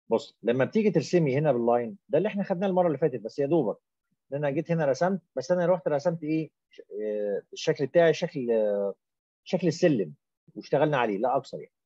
بص لما بتيجي ترسمي هنا باللاين ده اللي احنا خدناه المره اللي فاتت بس يا دوبك ان انا جيت هنا رسمت بس انا رحت رسمت ايه ش- آه، الشكل بتاعي شكل آه، شكل السلم واشتغلنا عليه لا اكثر يعني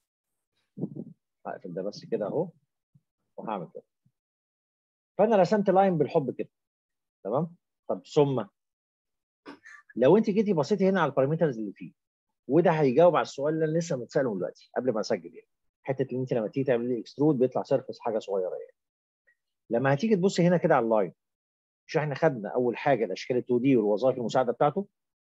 هقفل ده بس كده اهو وهعمل كده فانا رسمت لاين بالحب كده تمام طب ثم لو انت جيتي بصيتي هنا على البارامترز اللي فيه وده هيجاوب على السؤال اللي انا لسه متساله دلوقتي قبل ما اسجل يعني حته ان انت لما تيجي تعملي اكسترود بيطلع سيرفس حاجه صغيره يعني لما هتيجي تبصي هنا كده على اللاين مش احنا خدنا اول حاجه الاشكال ال 2 دي والوظائف المساعده بتاعته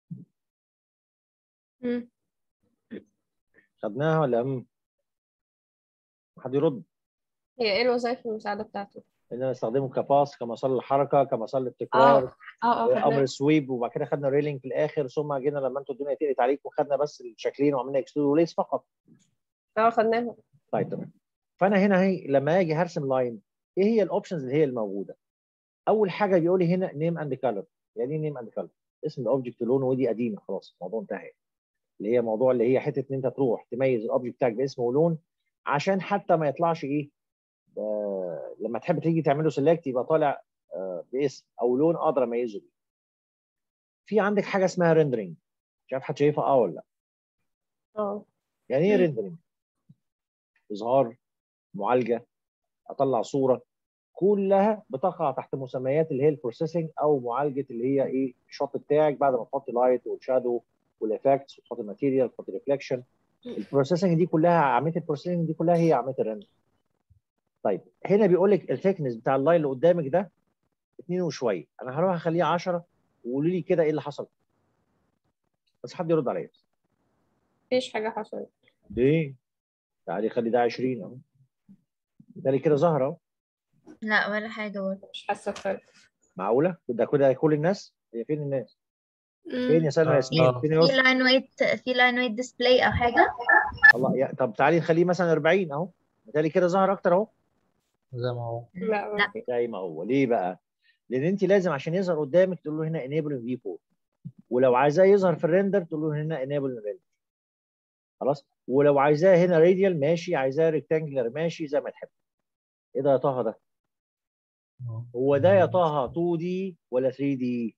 مم. خدناها ولا ام حد يرد هي ايه الوظائف المساعدة بتاعته؟ ان انا استخدمه كباس كمسار للحركه كمسار للتكرار اه اه اه امر خدناها. السويب وبعد كده خدنا ريلينج في الاخر ثم جينا لما انتوا الدنيا تقلت عليكم خدنا بس الشكلين وعملنا اكسترود وليس فقط اه خدناها طيب تمام فانا هنا هي لما اجي هرسم لاين ايه هي الاوبشنز اللي هي الموجوده اول حاجه بيقول لي هنا نيم اند كلر يعني ايه نيم اند كلر اسم الاوبجكت لونه ودي قديمه خلاص الموضوع انتهى اللي هي موضوع اللي هي حته ان انت تروح تميز الاوبجكت بتاعك باسم ولون عشان حتى ما يطلعش ايه آه لما تحب تيجي تعمله سيلكت يبقى طالع آه باسم او لون اقدر اميزه بيه في عندك حاجه اسمها ريندرنج مش عارف حد شايفها اه ولا لا اه يعني ايه مم. ريندرنج اظهار معالجه اطلع صوره كلها بتقع تحت مسميات اللي هي البروسيسنج او معالجه اللي هي ايه الشوت بتاعك بعد ما تحط لايت والشادو والافكتس وتحط الماتيريال وتحط ريفلكشن البروسيسنج دي كلها عمليه البروسيسنج دي كلها هي عمليه الرندر طيب هنا بيقول لك الثيكنس بتاع اللاين اللي قدامك ده 2 وشويه انا هروح اخليه 10 وقولوا لي كده ايه اللي حصل بس حد يرد عليا مفيش حاجة حصلت ليه تعالي خلي ده 20 اهو ده كده ظهر اهو لا ولا حاجة برضه مش حاسة بفرق معقوله ده كده كل الناس هي فين الناس فين يا سلمى آه، ياسمين آه. فين يا في يسرا لاين ويت في لاين ويت ديسبلاي أو حاجة الله يا طب تعالي نخليه مثلا 40 اهو بالتالي كده ظهر اكتر اهو زي ما هو لا لا. مفيش. زي ما هو ليه بقى؟ لان انت لازم عشان يظهر قدامك تقول له هنا انيبل في 4 ولو عايزاه يظهر في الريندر تقول له هنا انيبل ريندر خلاص ولو عايزاه هنا راديال ماشي عايزاه ريكتانجلر ماشي زي ما تحب ايه ده يا طه ده؟ آه. هو ده يا طه 2 دي ولا 3 دي؟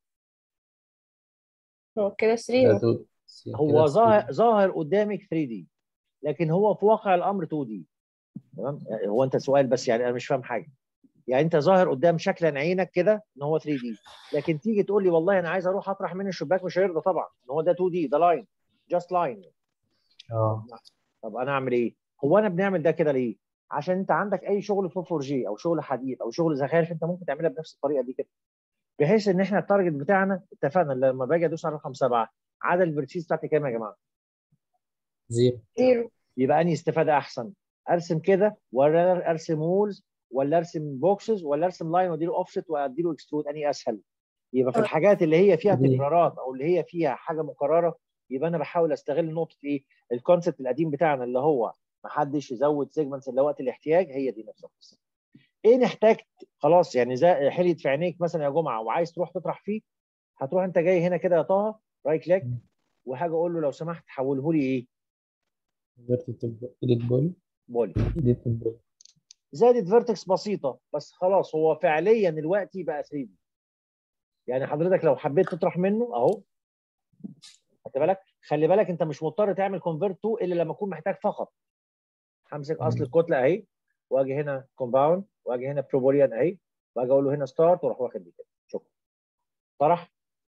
هو كده ده 3 تو- هو كده ظاهر ظاهر قدامك 3 دي لكن هو في واقع الامر 2 دي تمام يعني هو انت سؤال بس يعني انا مش فاهم حاجه يعني انت ظاهر قدام شكلا عينك كده ان هو 3 دي لكن تيجي تقول لي والله انا عايز اروح اطرح من الشباك مش هيرضى طبعا ان هو ده 2 دي ده لاين جاست لاين اه طب انا اعمل ايه؟ هو انا بنعمل ده كده ليه؟ عشان انت عندك اي شغل في 4 جي او شغل حديد او شغل زخارف انت ممكن تعملها بنفس الطريقه دي كده بحيث ان احنا التارجت بتاعنا اتفقنا لما باجي ادوس على رقم سبعه عدد الفيرتشيز بتاعتي كام يا جماعه؟ زيرو زيرو يبقى انهي استفاده احسن؟ ارسم كده ولا ارسم وولز ولا ارسم بوكسز ولا ارسم لاين واديله اوفست واديله اكسترود انهي اسهل؟ يبقى في آه. الحاجات اللي هي فيها دي. تكرارات او اللي هي فيها حاجه مكرره يبقى انا بحاول استغل نقطه ايه؟ الكونسبت القديم بتاعنا اللي هو ما حدش يزود سيجمنتس الا وقت الاحتياج هي دي نفس القصه. ايه احتاجت خلاص يعني زي حليت في عينيك مثلا يا جمعه وعايز تروح تطرح فيه هتروح انت جاي هنا كده يا طه رايت كليك مم. وحاجه اقول له لو سمحت حوله لي ايه؟ فيرتيكال ايديت بول بولي ايديت بول زادت فيرتكس بسيطه بس خلاص هو فعليا دلوقتي بقى 3 دي يعني حضرتك لو حبيت تطرح منه اهو خدت بالك خلي بالك انت مش مضطر تعمل كونفيرت تو الا لما اكون محتاج فقط همسك اصل مم. الكتله اهي واجي هنا كومباوند واجي هنا بروبوليان اهي واجي اقول له هنا ستارت واروح واخد دي كده شكرا طرح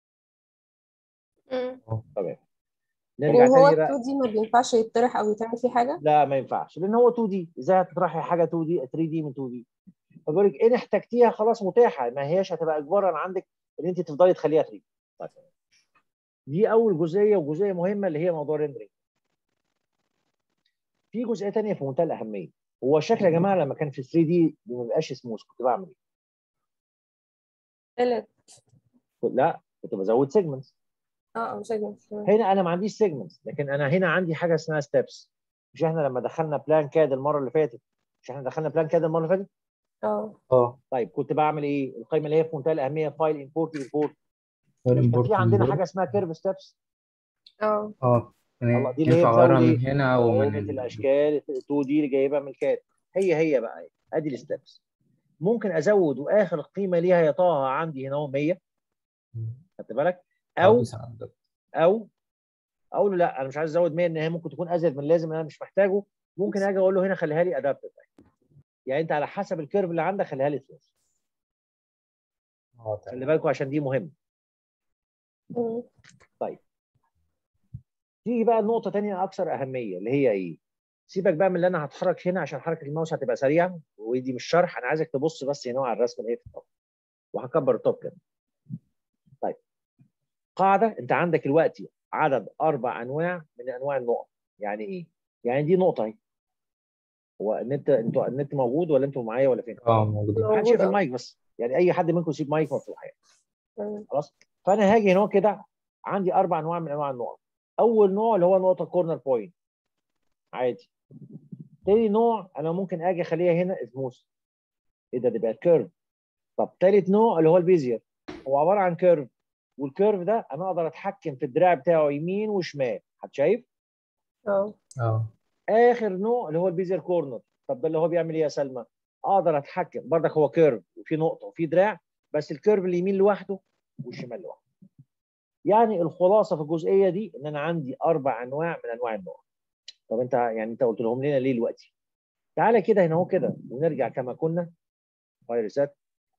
مم. تمام يعني نرجع هو تاني بقى 2 دي ما بينفعش يطرح او يتعمل فيه حاجة لا ما ينفعش لان هو 2 دي ازاي هتطرحي حاجه 2 دي 3 دي من 2 دي فبقول لك ان احتجتيها خلاص متاحه ما هياش هتبقى اجبارا عندك ان انت تفضلي تخليها 3 طيب دي اول جزئيه وجزئيه مهمه اللي هي موضوع الريندرنج في جزئيه ثانيه في منتهى الاهميه هو الشكل يا جماعه لما كان في 3 دي ما بيبقاش سموث كنت بعمل ايه؟ ثالث كنت- لا كنت بزود سيجمنتس اه اه سيجمنت هنا انا ما عنديش سيجمنتس لكن انا هنا عندي حاجه اسمها ستيبس مش احنا لما دخلنا بلان كاد المره اللي فاتت مش احنا دخلنا بلان كاد المره اللي فاتت اه اه طيب كنت بعمل ايه؟ القائمه اللي هي في منتهى الاهميه فايل امبورت امبورت فايل كان امبورت في عندنا حاجه اسمها كيرف ستيبس اه اه الله يعني دي اللي هي ينفع بتزود اغيرها ايه؟ من هنا او من قائمه ال... الاشكال 2 دي اللي جايبها من الكاد هي هي بقى ادي الستبس ممكن ازود واخر قيمه ليها يا طه عندي هنا هو 100 خدت بالك او أو عندك او اقول له لا انا مش عايز ازود 100 ان هي ممكن تكون ازيد من اللازم انا مش محتاجه ممكن اجي اقول له هنا خليها لي ادابتد يعني انت على حسب الكيرف اللي عندك خليها لي ثلاثي اه خلي تمام بالكم عشان دي مهمه مم. تيجي بقى نقطه ثانيه اكثر اهميه اللي هي ايه سيبك بقى من اللي انا هتحرك هنا عشان حركه الماوس هتبقى سريعه ودي مش شرح انا عايزك تبص بس هنا على الرسمه اللي هي في الطب وهكبر الطب كده طيب قاعده انت عندك دلوقتي عدد اربع انواع من انواع النقط يعني ايه يعني دي نقطه اهي هو النت انتوا النت موجود ولا انتوا معايا ولا فين؟ اه موجودين محدش موجود يقفل أهو. المايك بس يعني اي حد منكم يسيب مايك مفتوح يعني تمام. خلاص فانا هاجي هنا كده عندي اربع انواع من انواع النقط اول نوع اللي هو نقطه كورنر بوينت عادي تاني نوع انا ممكن اجي اخليها هنا سموث ايه ده دي بقت كيرف طب تالت نوع اللي هو البيزير هو عباره عن كيرف والكيرف ده انا اقدر اتحكم في الدراع بتاعه يمين وشمال حد شايف اه اه اخر نوع اللي هو البيزير كورنر طب ده اللي هو بيعمل ايه يا سلمى اقدر اتحكم برضك هو كيرف وفي نقطه وفي دراع بس الكيرف اليمين لوحده والشمال لوحده يعني الخلاصه في الجزئيه دي ان انا عندي اربع انواع من انواع النقط طب انت يعني انت قلت لهم لنا ليه دلوقتي تعالى كده هنا اهو كده ونرجع كما كنا فاير ريسات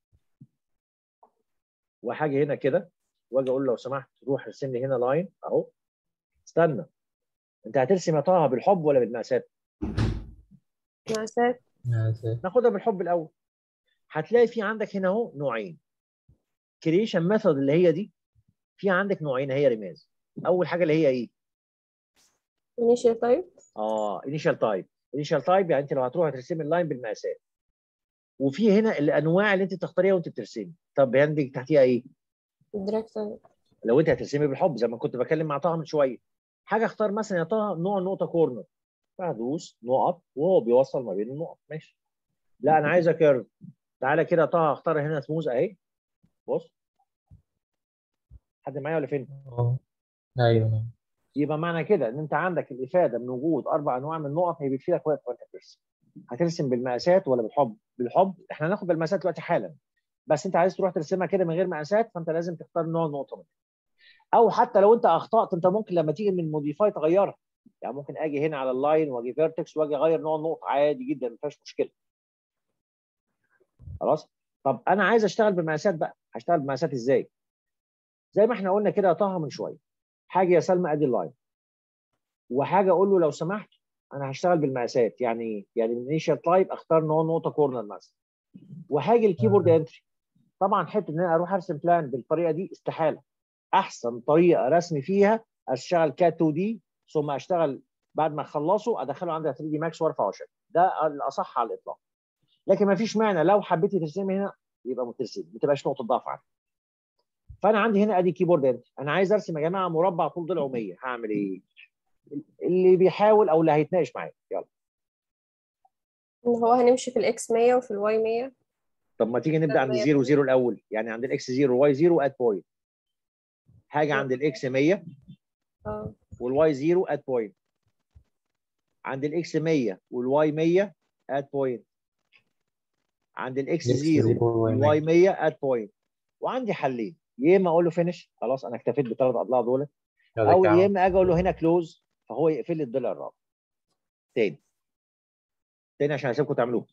وحاجه هنا كده واجي اقول له لو سمحت روح ارسم لي هنا لاين اهو استنى انت هترسم يا طه بالحب ولا بالمقاسات؟ مقاسات يا ساتر. ناخدها بالحب الاول هتلاقي في عندك هنا اهو نوعين كرييشن ميثود اللي هي دي في عندك نوعين هي رماز اول حاجه اللي هي ايه initial type اه انيشال تايب انيشال تايب يعني انت لو هتروح ترسم اللاين بالمقاسات وفي هنا الانواع اللي انت تختاريها وانت بترسمي طب عندك تحتيها ايه direct type لو انت هترسمي بالحب زي ما كنت بكلم مع طه من شويه حاجه اختار مثلا يا طه نوع نقطه كورنر فهدوس نقط وهو بيوصل ما بين النقط ماشي لا انا عايزه كيرف تعالى كده يا طه اختار هنا سموز اهي بص حد معايا ولا فين؟ اه ايوه نعم يبقى معنى كده ان انت عندك الافاده من وجود اربع انواع من النقط هي بتفيدك وقت وانت بترسم هترسم بالمقاسات ولا بالحب؟ بالحب احنا هناخد بالمقاسات دلوقتي حالا بس انت عايز تروح ترسمها كده من غير مقاسات فانت لازم تختار نوع نقطه منها او حتى لو انت اخطات انت ممكن لما تيجي من موديفاي تغيرها يعني ممكن اجي هنا على اللاين واجي فيرتكس واجي اغير نوع النقطه عادي جدا ما فيهاش مشكله خلاص طب انا عايز اشتغل بمقاسات بقى هشتغل بمقاسات ازاي زي ما احنا قلنا كده يا طه من شويه حاجه يا سلمى ادي اللاين وحاجه اقول له لو سمحت انا هشتغل بالمقاسات يعني ايه؟ يعني من انيشال تايب اختار نوع نقطه كورنر مثلا وهاجي الكيبورد انتري طبعا حته ان انا اروح ارسم بلان بالطريقه دي استحاله احسن طريقه رسم فيها اشتغل كات 2 دي ثم اشتغل بعد ما اخلصه ادخله عندي 3 دي ماكس وارفع واشغل ده الاصح على الاطلاق لكن ما فيش معنى لو حبيتي ترسمي هنا يبقى مترسم ما تبقاش نقطه ضعف عندك فانا عندي هنا ادي كيبورد انت انا عايز ارسم يا جماعه مربع طول ضلعه 100 هعمل ايه اللي بيحاول او اللي هيتناقش معايا يلا ان هو هنمشي في الاكس 100 وفي الواي 100 طب ما تيجي نبدا عند مية زيرو زيرو الاول يعني عند الاكس زيرو واي زيرو ات بوينت حاجه عند الاكس 100 اه والواي زيرو ات بوينت عند الاكس 100 والواي 100 ات بوينت عند الاكس الإكس زيرو زيرو والواي والواي 100 ات بوينت وعندي حلين يا اما اقول له فينش خلاص انا اكتفيت بالثلاث اضلاع دول او يا اما اجي اقول له هنا كلوز فهو يقفل لي الضلع الرابع تاني تاني عشان اسيبكم تعملوه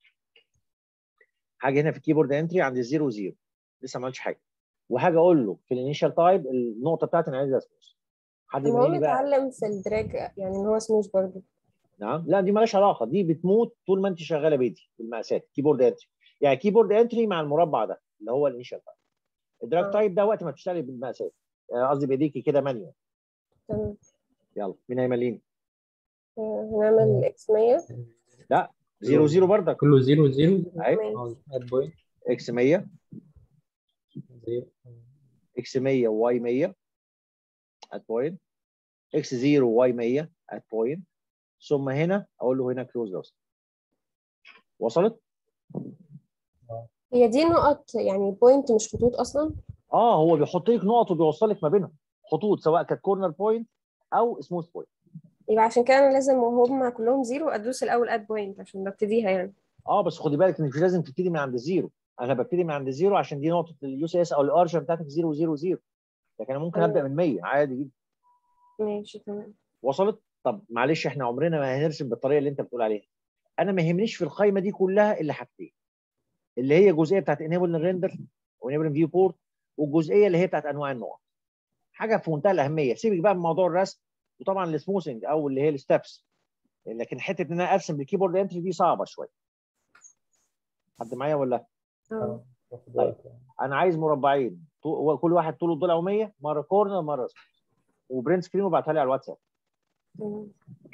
حاجه هنا في الكيبورد انتري عند الزيرو زيرو لسه ما عملتش حاجه وحاجه اقول له في الانيشال تايب النقطه بتاعتي انا عايزها سموث حد المهم يبين لي بقى اتعلم في الدراج يعني ان هو سموث برضه نعم لا دي مالهاش علاقه دي بتموت طول ما انت شغاله بايدي بالمقاسات كيبورد انتري يعني كيبورد انتري مع المربع ده اللي هو الانيشال تايب الدراج آه. تايب ده وقت ما بتشتغلي بالمقاسات آه، قصدي بايديكي كده مانيوال تمام يلا مين هيمليني آه، هنعمل اكس 100 زيرو زيرو بردك كله زيرو زيرو اهي تمام. اد بوينت اكس 100 زيرو اكس 100 وواي 100 ات بوينت اكس 0 واي 100 ات بوينت ثم هنا اقول له هنا كلوز لوس وصلت؟ هي دي نقط يعني بوينت مش خطوط اصلا اه هو بيحط لك نقط وبيوصل لك ما بينهم خطوط سواء كانت كورنر بوينت او سموث بوينت يبقى عشان كده انا لازم وهم كلهم زيرو ادوس الاول اد بوينت عشان ببتديها يعني اه بس خدي بالك ان مش لازم تبتدي من عند الزيرو انا ببتدي من عند الزيرو عشان دي نقطه اليو سي اس او الارشن بتاعتك 0 0 0 لكن انا ممكن ابدا من 100 عادي جدا ماشي تمام وصلت طب معلش احنا عمرنا ما هنرسم بالطريقه اللي انت بتقول عليها انا ما يهمنيش في القائمه دي كلها الا حاجتين اللي هي الجزئيه بتاعت انيبل ريندر وانيبل فيو بورت والجزئيه اللي هي بتاعت انواع النقط حاجه في منتهى الاهميه سيبك بقى من موضوع الرسم وطبعا السموثنج او اللي هي الستبس لكن حته ان انا ارسم بالكيبورد انتري دي صعبه شويه حد معايا ولا اه واخد وقت يعني. انا عايز مربعين طو- كل واحد طوله ضلع 100 مره كورنر مره سكوير. وبرنت سكرين وبعتها لي على الواتساب تمام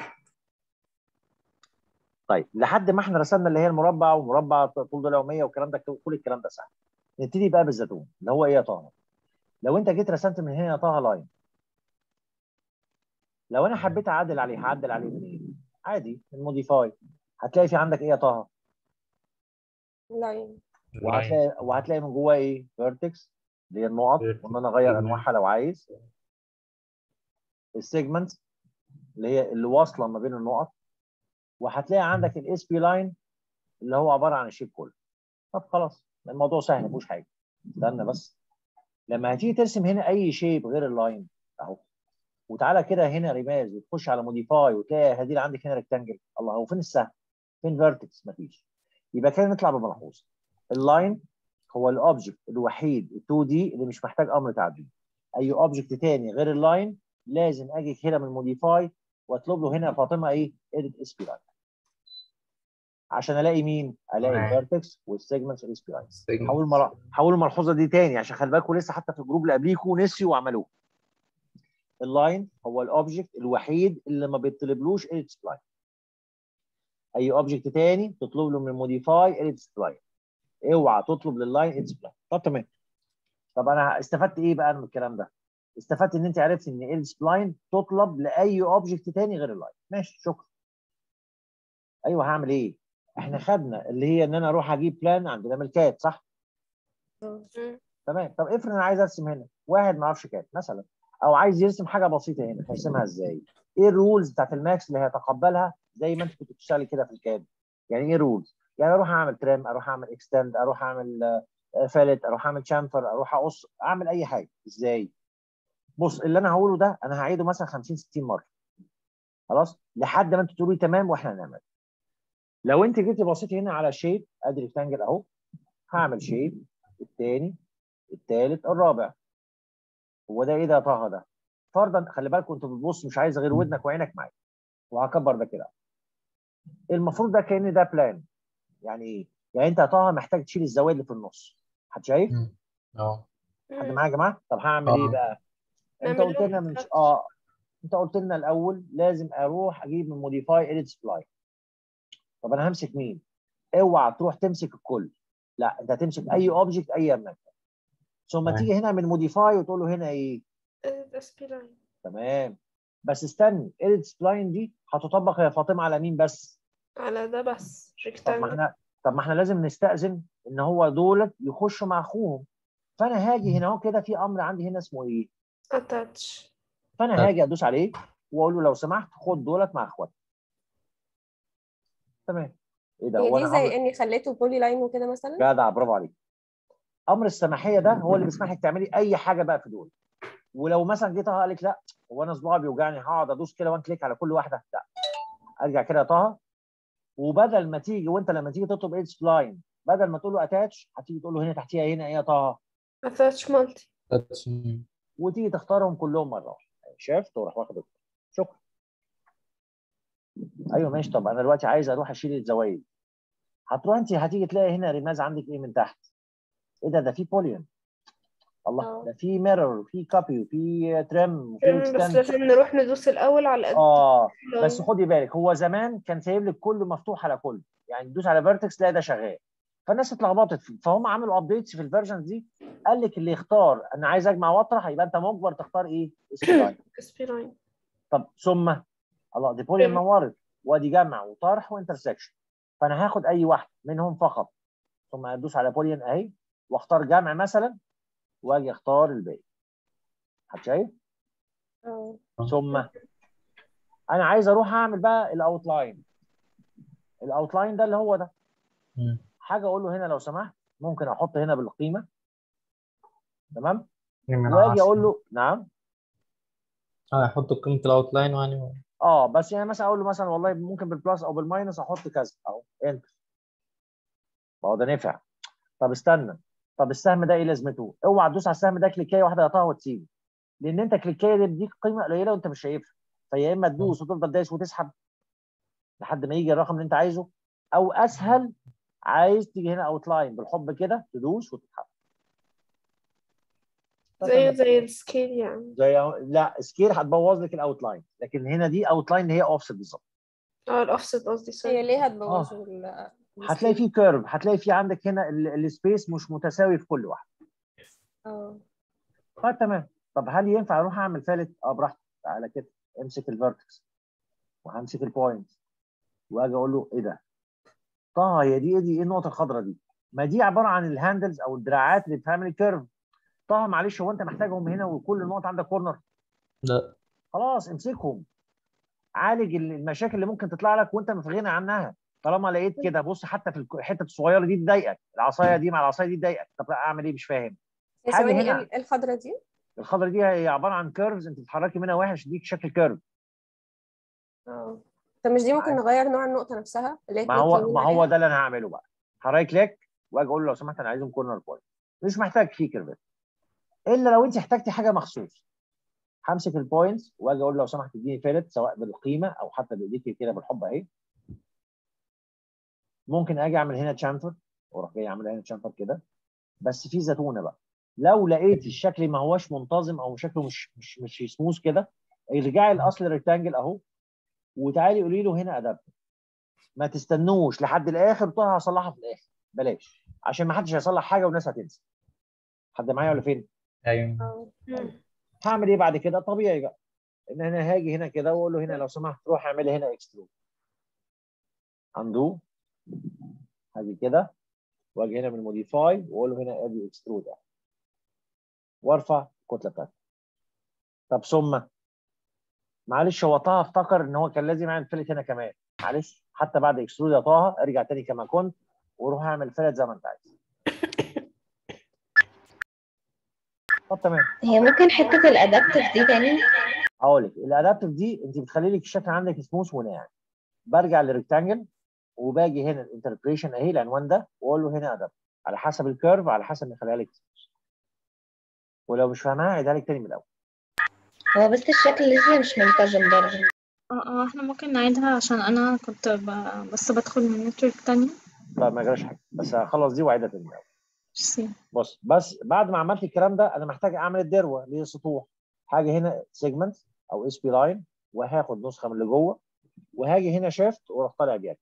طيب لحد ما احنا رسمنا اللي هي المربع ومربع طول ضلع 100 والكلام ده كل الكلام ده سهل نبتدي بقى بالزيتون اللي هو ايه يا طه لو انت جيت رسمت من هنا يا طه لاين لو انا حبيت اعدل عليه هعدل عليه منين عادي من موديفاي هتلاقي في عندك ايه يا طه لاين وهتلاقي وهتلاقي من جواه ايه فيرتكس اللي هي النقط Vertex. وان انا اغير Segment. انواعها لو عايز السيجمنت اللي هي اللي واصله ما بين النقط وهتلاقي عندك الاس بي لاين اللي هو عباره عن الشيب كله طب خلاص الموضوع سهل مفيهوش حاجه استنى بس لما هتيجي ترسم هنا اي شيب غير اللاين اهو وتعالى كده هنا ريماز وتخش على موديفاي وتلاقي هدير عندك هنا ريكتانجل الله هو فين السهم؟ فين فيرتكس؟ مفيش يبقى كده نطلع بملحوظه اللاين هو الاوبجكت الوحيد ال 2 دي اللي مش محتاج امر تعديل اي اوبجكت تاني غير اللاين لازم اجي هنا من موديفاي واطلب له هنا يا فاطمه ايه؟ اديت اس بي لاين عشان الاقي مين؟ الاقي تمام. الفيرتكس والسيجمنتس والاس بي لاين Segment. حاول مر... حاول الملحوظه دي تاني عشان خلي بالكم لسه حتى في الجروب اللي قبليكم نسيوا وعملوه اللاين هو الاوبجكت الوحيد اللي ما بيطلبلوش اديت سبلاين اي اوبجكت تاني تطلب له من موديفاي اديت سبلاين اوعى تطلب لللاين اديت سبلاين طب تمام طب انا استفدت ايه بقى من الكلام ده استفدت ان انت عرفت ان اديت سبلاين تطلب لاي اوبجكت تاني غير اللاين ماشي شكرا ايوه هعمل ايه احنا خدنا اللي هي ان انا اروح اجيب بلان عندنا ملكات صح مم. تمام طب افرض انا عايز ارسم هنا واحد ما اعرفش كام مثلا او عايز يرسم حاجه بسيطه هنا هيرسمها ازاي؟ ايه الرولز بتاعت الماكس اللي هيتقبلها زي ما انت كنت بتشتغلي كده في الكاد يعني ايه رولز؟ يعني اروح اعمل تريم اروح اعمل اكستند اروح اعمل فالت اروح اعمل شامفر اروح اقص اعمل اي حاجه ازاي؟ بص اللي انا هقوله ده انا هعيده مثلا 50 60 مره خلاص لحد ما انت تقولي تمام واحنا هنعمل لو انت جيتي بصيتي هنا على شيب ادي ريكتانجل اهو هعمل شيب الثاني الثالث الرابع هو ده ايه ده يا طه ده فرضا خلي بالك انت بتبص مش عايز غير ودنك وعينك معايا وهكبر ده كده المفروض ده كان ده بلان يعني ايه يعني انت يا طه محتاج تشيل الزوايا اللي في النص حد شايف مم. اه حد معايا يا جماعه طب هعمل ايه آه. بقى انت نعمل قلت لنا له من structure. اه انت قلت لنا الاول لازم اروح اجيب من موديفاي اديت سبلاي طب انا همسك مين اوعى تروح تمسك الكل لا انت هتمسك اي اوبجكت اي مكان ثم تمام. تيجي هنا من موديفاي وتقول له هنا ايه اس بي لاين تمام بس استني اديت سبلاين دي هتطبق يا فاطمه على مين بس على ده بس طب ما ريكتانجل احنا طب ما احنا لازم نستأذن ان هو دولت يخشوا مع اخوهم فانا هاجي هنا اهو كده في امر عندي هنا اسمه ايه اتاتش فانا هاجي ادوس عليه واقول له لو سمحت خد دولت مع اخواتك تمام ايه ده هي هو دي انا زي عمري اني خليته بولي لاين وكده مثلا جدع برافو عليك امر السماحيه ده هو اللي بيسمحك تعملي اي حاجه بقى في دول ولو مثلا جيت طه قال لك لا هو انا صباعي بيوجعني هقعد ادوس كده وان كليك على كل واحده لا ارجع كده يا طه وبدل ما تيجي وانت لما تيجي تطلب ايد سبلاين بدل ما تقول له اتاتش هتيجي تقول له هنا تحتيها هنا ايه يا طه اتاتش مالتي That's- مم. وتيجي تختارهم كلهم مره واحده شايف تروح واخد الكل. شكرا ايوه ماشي طب انا دلوقتي عايز اروح اشيل الزوايد هتروح انت هتيجي تلاقي هنا رماز عندك ايه من تحت ايه ده ده في بوليون الله آه. ده في ميرور وفي كوبي وفي تريم وفي بس اكستند لازم نروح ندوس الاول على قد اه لاين. بس خدي بالك هو زمان كان سايب لك كله مفتوح على كله يعني تدوس على فيرتكس تلاقي ده شغال فالناس اتلخبطت فيه. فهم عملوا ابديتس في الفيرجنز دي قال لك اللي يختار انا عايز اجمع واطرح يبقى انت مجبر تختار ايه؟ سبلاين اس بي لاين طب ثم الله دي بولي نورت وادي جمع وطرح وانترسكشن فانا هاخد اي واحده منهم فقط ثم ادوس على بوليان اهي واختار جمع مثلا واجي اختار الباقي حد شايف؟ اه ثم انا عايز اروح اعمل بقى الاوتلاين الاوتلاين ده اللي هو ده مم. حاجه اقول له هنا لو سمحت ممكن احط هنا بالقيمه تمام اتنين من واجي عشرة. اقول له نعم اه يحط قيمة الاوتلاين يعني اه بس يعني مثلا اقول له مثلا والله ممكن بالبلس او بالماينس احط كذا اهو انتر ما هو ده نفع طب استنى طب السهم ده ايه لازمته؟ اوعى تدوس على السهم ده كليكايه واحده قطعها وتسيبه لان انت كليكايه دي بتديك قيمه قليله وانت مش شايفها فيا اما تدوس وتفضل دايس وتسحب لحد ما يجي الرقم اللي انت عايزه او اسهل عايز تيجي هنا اوت لاين بالحب كده تدوس وتتحرك زي زي السكيل يعني زي لا سكيل هتبوظ لك الاوت لاين لكن هنا دي اوت لاين هي اوفست بالظبط اه الاوفست قصدي هي سوري ليه هتبوظ ال هتلاقي فيه كيرف هتلاقي فيه عندك هنا السبيس مش متساوي في كل واحد اه طيب تمام طب هل ينفع اروح اعمل ثالث اه براحتك تعالى كده امسك الفيرتكس وهمسك البوينت واجي اقول له ايه ده طه هي دي ايه دي ايه النقطه الخضراء دي ما دي عباره عن الهاندلز او الدراعات اللي بتعمل الكيرف طه معلش هو انت محتاجهم هنا وكل النقط عندك كورنر لا خلاص امسكهم عالج المشاكل اللي ممكن تطلع لك وانت مش في غنى عنها طالما لقيت كده بص حتى في الحته الصغيره دي تضايقك العصايه دي مع العصايه دي تضايقك طب اعمل ايه مش فاهم هي حاجة ثواني هنا. ايه الخضرة دي؟ الخضره دي هي عباره عن كيرفز انت بتتحركي منها وحش تديك شكل كيرف اه طب مش دي ممكن نغير نوع النقطة نفسها اللي هي ما كليك هو يمين ما هو عليها؟ ده اللي انا هعمله بقى هراي كليك واجي اقول له لو سمحت انا عايزهم كورنر بوينت مش محتاج فيه كيرفات الا لو انت احتجتي حاجه مخصوص همسك البوينتس واجي اقول له لو سمحت اديني فيلت سواء بالقيمه او حتى بايديك كده بالحب اهي ممكن اجي اعمل هنا تشامفر واروح جاي اعمل هنا تشامفر كده بس في زيتونه بقى لو لقيت الشكل ما هوش منتظم او شكله مش مش مش سموث كده ارجعي لاصل الريكتانجل اهو وتعالي قولي له هنا ادابت ما تستنوش لحد الاخر طه هصلحها في الاخر بلاش عشان ما حدش هيصلح حاجه والناس هتنسى حد معايا ولا فين؟ ايوه اه هعمل ايه بعد كده؟ طبيعي بقى ان انا هاجي هنا كده واقول له هنا لو سمحت روح اعملي هنا اكسترود اندو هاجي كده واجي هنا من موديفاي واقول له هنا ادي اكسترود وارفع الكتله بتاعتي طب ثم معلش هو طه افتكر ان هو كان لازم يعمل فلت هنا كمان معلش حتى بعد اكسترود يا طه ارجع تاني كما كنت وروح اعمل فلت زي ما انت عايز طب تمام هي ممكن حتة الادابتف دي تاني هقول لك الادابتيف دي انت بتخلي لك الشكل عندك سموث وناعم برجع للريكتانجل وباجي هنا الانتربريشن اهي العنوان ده واقول له هنا ادابت على حسب الكيرف على حسب ما يخليها لك smooth. ولو مش فاهمها عيدها لك تاني من الاول هو بس الشكل لسه مش منتظم برضه اه اه احنا ممكن نعيدها عشان انا كنت ب... بس بدخل من نتورك تانية طب ما يجراش حاجه بس هخلص دي واعيدها تاني من الاول ميرسي بص بس بعد ما عملت الكلام ده انا محتاج اعمل الدروه اللي هي السطوح هاجي هنا سيجمنت او اس بي لاين وهاخد نسخه من اللي جوه وهاجي هنا شيفت واروح طالع بيها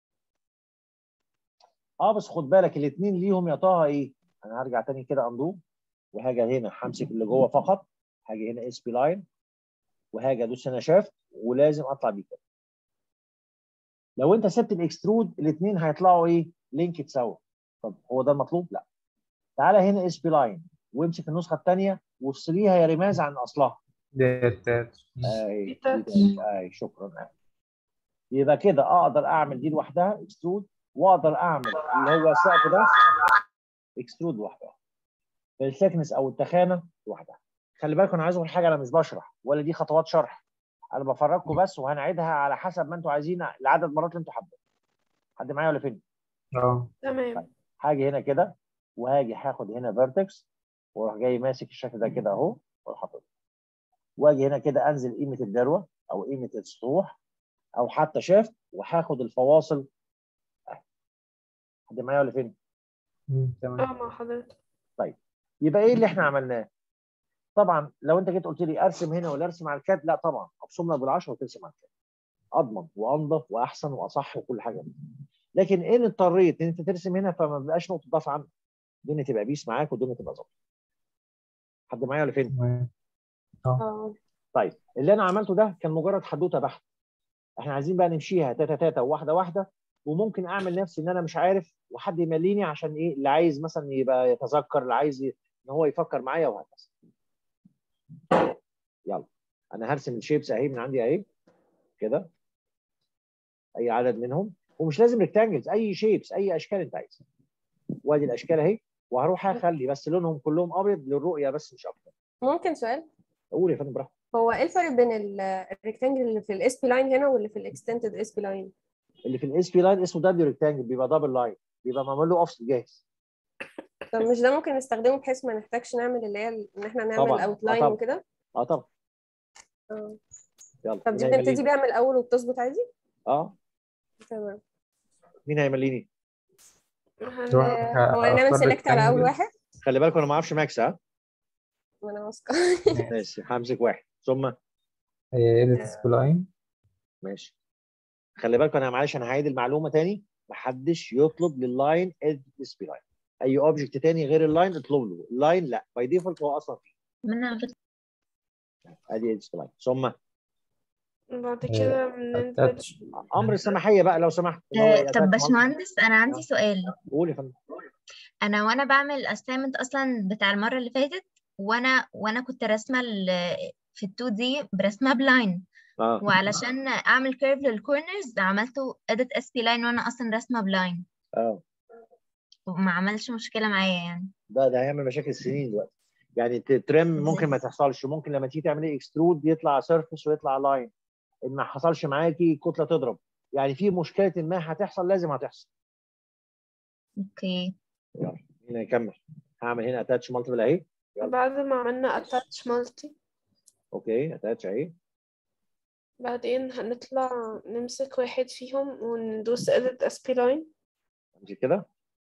اه بس خد بالك الاثنين ليهم يا طه ايه انا هرجع تاني كده اندو وهاجي هنا همسك اللي جوه فقط هاجي هنا اس بي لاين وهاجي ادوس هنا شيفت ولازم اطلع بيه كده لو انت سبت الاكسترود الاثنين هيطلعوا ايه لينكد سوا طب هو ده المطلوب لا تعالى هنا اس بي لاين وامسك النسخه الثانيه وافصليها يا رماز عن اصلها دي التالت اي دي تاتش. اي شكرا أي. يبقى كده اقدر اعمل دي لوحدها اكسترود واقدر اعمل اللي هو السقف ده اكسترود لوحدها الثيكنس او التخانه لوحدها خلي بالكم انا عايز اقول حاجه انا مش بشرح ولا دي خطوات شرح انا بفرجكم بس وهنعيدها على حسب ما انتوا عايزين العدد مرات اللي انتوا حابين حد معايا ولا فين اه تمام هاجي هنا كده وهاجي هاخد هنا فيرتكس واروح جاي ماسك الشكل ده كده اهو واروح حاطط واجي هنا كده انزل قيمه الذروه او قيمه السطوح او حتى شيفت وهاخد الفواصل أهي. حد معايا ولا فين؟ مم، تمام اه مع حضرتك يبقى ايه اللي احنا عملناه؟ طبعا لو انت جيت قلت لي ارسم هنا ولا ارسم على الكاد لا طبعا ابصم لك بالعشره وترسم على الكاد اضمن وانضف واحسن واصح وكل حاجه لكن ان اضطريت ان انت ترسم هنا فما بيبقاش نقطه ضعف عندك الدنيا تبقى بيس معاك والدنيا تبقى ظبط حد معايا ولا فين؟ تمام اه طيب اللي انا عملته ده كان مجرد حدوته بحت احنا عايزين بقى نمشيها تاتا تاتا واحده واحده وممكن اعمل نفسي ان انا مش عارف وحد يمليني عشان ايه اللي عايز مثلا يبقى يتذكر اللي عايز ي- ان هو يفكر معايا وهكذا يلا انا هرسم الشيبس اهي من عندي اهي كده اي عدد منهم ومش لازم ريكتانجلز اي شيبس اي اشكال انت عايزها وادي الاشكال اهي وهروح اخلي بس لونهم كلهم ابيض للرؤيه بس مش اكتر ممكن سؤال قول يا فندم براحتك هو ايه الفرق بين ال- الريكتانجل اللي في الاس بي لاين هنا واللي في الاكستنتد اس بي لاين اللي في الاس بي لاين اسمه دبليو ريكتانجل بيبقى دبل لاين بيبقى معمول له اوفست جاهز طب مش ده ممكن نستخدمه بحيث ما نحتاجش نعمل اللي هي ال- ان احنا نعمل طبعاً. اوت آه لاين طبعاً. وكده اه طبعا آه. يلا طب مين دي هيمليني؟ بنبتدي بيها من الاول وبتظبط عادي اه تمام مين هيمليني نروح آه، هو نعمل أختار سيلكت على اول rectangle. واحد خلي بالكم انا ما اعرفش ماكس ها ما انا واثقه ماشي همسك واحد ثم هي edit spline ماشي خلي بالكم انا معلش انا هعيد المعلومه تاني محدش يطلب لللاين اديت ديسبي لاين اي اوبجكت تاني غير اللاين اطلب له اللاين لا باي ديفولت هو اصلا فيه من غير ادي ديسبي لاين ثم بعد كده بننزل attach امر السماحيه بقى لو سمحت إن هو آه، يأتاك طب مالتي- باشمهندس انا عندي سؤال قول يا فندم انا وانا بعمل الاسايمنت اصلا بتاع المره اللي فاتت وانا وانا كنت راسمه ال- في ال 2 دي برسمها بلاين اه وعلشان اعمل كيرف للكورنرز عملته edit اس بي لاين وانا اصلا راسمه بلاين اه وما عملش مشكله معايا يعني ده ده هيعمل مشاكل سنين دلوقتي يعني ترم ممكن ما تحصلش ممكن لما تيجي تعملي اكسترود يطلع سيرفيس ويطلع لاين ان ما حصلش معاكي كتله تضرب يعني في مشكله ما هتحصل لازم هتحصل اوكي يلا مين هيكمل هعمل هنا اتاتش مالتيبل اهي بعد ما عملنا attach multi اوكي اتاتش اهي بعدين هنطلع نمسك واحد فيهم وندوس edit SP line امشي كده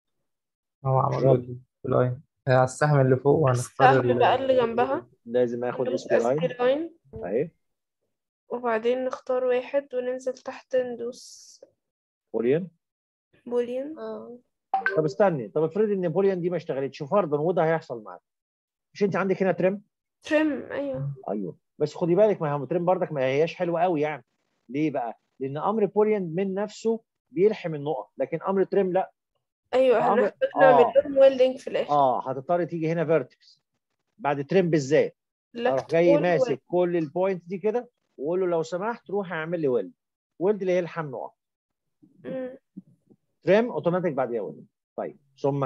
هو عملوا spline هي على السهم اللي فوق وهنختار السهم بقى اللي جنبها لازم اخد ندوس اس بي SP لاين line اهي وبعدين نختار واحد وننزل تحت ندوس بوليان بوليان اه طب استني طب افرضي ان بوليان دي ما اشتغلتش فرضا وده هيحصل معاك مش انت عندك هنا ترم trim أيوه ايوه بس خدي بالك ما هو ترم بردك ما هياش حلوه قوي يعني ليه بقى؟ لان امر بوليان من نفسه بيلحم النقط لكن امر ترم لا أيوه عمل- هنحتاج آه. نعمل لهم ويلدنج في الآخر اه هتضطر تيجي هنا فيرتكس بعد ترم بالذات اروح left جاي wall ماسك كل البوينت دي كده واقول له لو سمحت روح اعمل لي ويلد ويلد اللي هي الحم نقط مم. ترم اوتوماتيك بعديها ويلد طيب ثم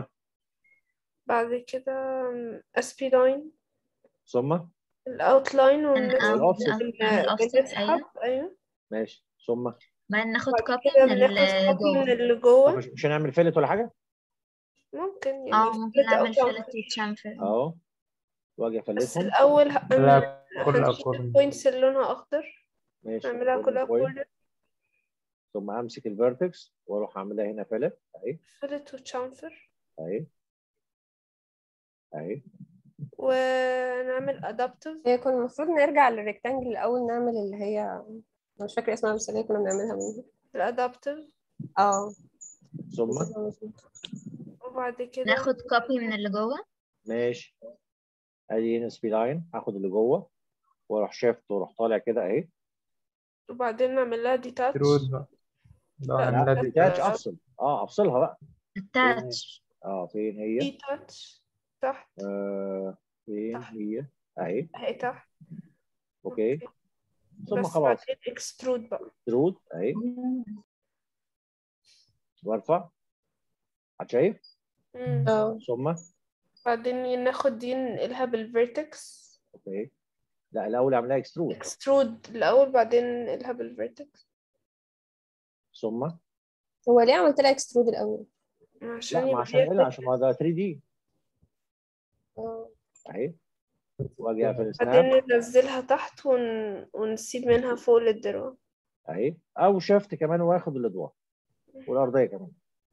بعد كده SP line ثم الاوتلاين الأوفست. الأوفست، بنسحب ايوه ماشي ثم بعدين ناخد بعد كوبي كده من بناخد اللي كوبي من جوه اللي طب جوه مش مش هنعمل فيلت ولا حاجه؟ اه ممكن يعني ممكن فلت أو نعمل كام. فلت وتشامفر اهو واجي بس افلتهم الأول ه- لا كل هنشيل أكورد البوينتس اللي لونها أخضر ماشي نعملها كل كلها point. كورنر ثم امسك الفيرتكس واروح اعملها هنا فيلت اهي فلت وتشامفر اهي اهي ونعمل أدابتيف هي كنا المفروض نرجع للريكتانجل الاول نعمل اللي هي أنا مش فاكره اسمها بس اللي هي كنا بنعملها منها الأدابتيف اه ثم وبعد كده ناخد كوبي من اللي جوه ماشي ادي هنا سبي لاين هاخد اللي جوه واروح شافت واروح طالع كده اهي وبعدين نعمل لها ديتاتش ترود بقى لو لا، هنعملها لا دي ديتاتش افصل اه افصلها بقى التاتش اه فين هي؟ ديتاتش تحت آه فين تحت. هي؟ اهي اهي تحت اوكي ثم بس خلاص بعدين اكسترود بقى ترود اهي وارفع حد شايف؟ مم. اه ثم بعدين ناخد دي ننقلها بالفيرتكس اوكي لا الاول اعملها اكسترود اكسترود الأول بعدين ننقلها بالفيرتكس ثم هو ليه عملت لها اكسترود الاول؟ عشان لا ما يبقى عشان ليها ايه عشان ما ده 3 دي اه اهي واجي اقفل بعدين سناب ننزلها تحت ون... ونسيب منها فوق للدروع اهي او شفت كمان واخد الادوار والارضيه كمان